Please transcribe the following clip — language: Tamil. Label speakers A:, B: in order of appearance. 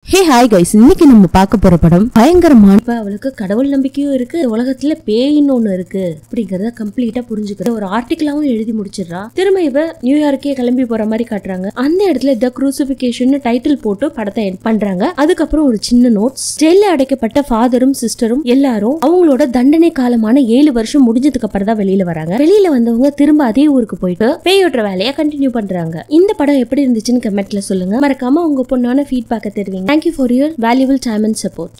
A: ஹே ஹாய் கைஸ் இன்னைக்கு நம்ம பார்க்க போற படம் பயங்கரமான இப்ப அவளுக்கு கடவுள் நம்பிக்கையும் இருக்கு உலகத்துல பேயின்னு ஒண்ணு இருக்கு அப்படிங்கறத கம்ப்ளீட்டா புரிஞ்சுக்கிற ஒரு ஆர்டிகிளாவும் எழுதி முடிச்சிடுறா திரும்ப இவ நியூயார்க்கே கிளம்பி போற மாதிரி காட்டுறாங்க அந்த இடத்துல த குரூசிபிகேஷன் டைட்டில் போட்டு படத்தை end பண்றாங்க அதுக்கப்புறம் ஒரு சின்ன நோட்ஸ் ஜெயில அடைக்கப்பட்ட ஃபாதரும் சிஸ்டரும் எல்லாரும் அவங்களோட தண்டனை காலமான ஏழு வருஷம் முடிஞ்சதுக்கு அப்புறம் தான் வெளியில வராங்க வெளியில வந்தவங்க திரும்ப அதே ஊருக்கு போயிட்டு பேயோட்டுற வேலையை கண்டினியூ பண்றாங்க இந்த படம் எப்படி இருந்துச்சுன்னு கமெண்ட்ல சொல்லுங்க மறக்காம உங்க பொண்ணான ஃபீட்பேக்கை தெரிவிங்க thank you for your valuable time and support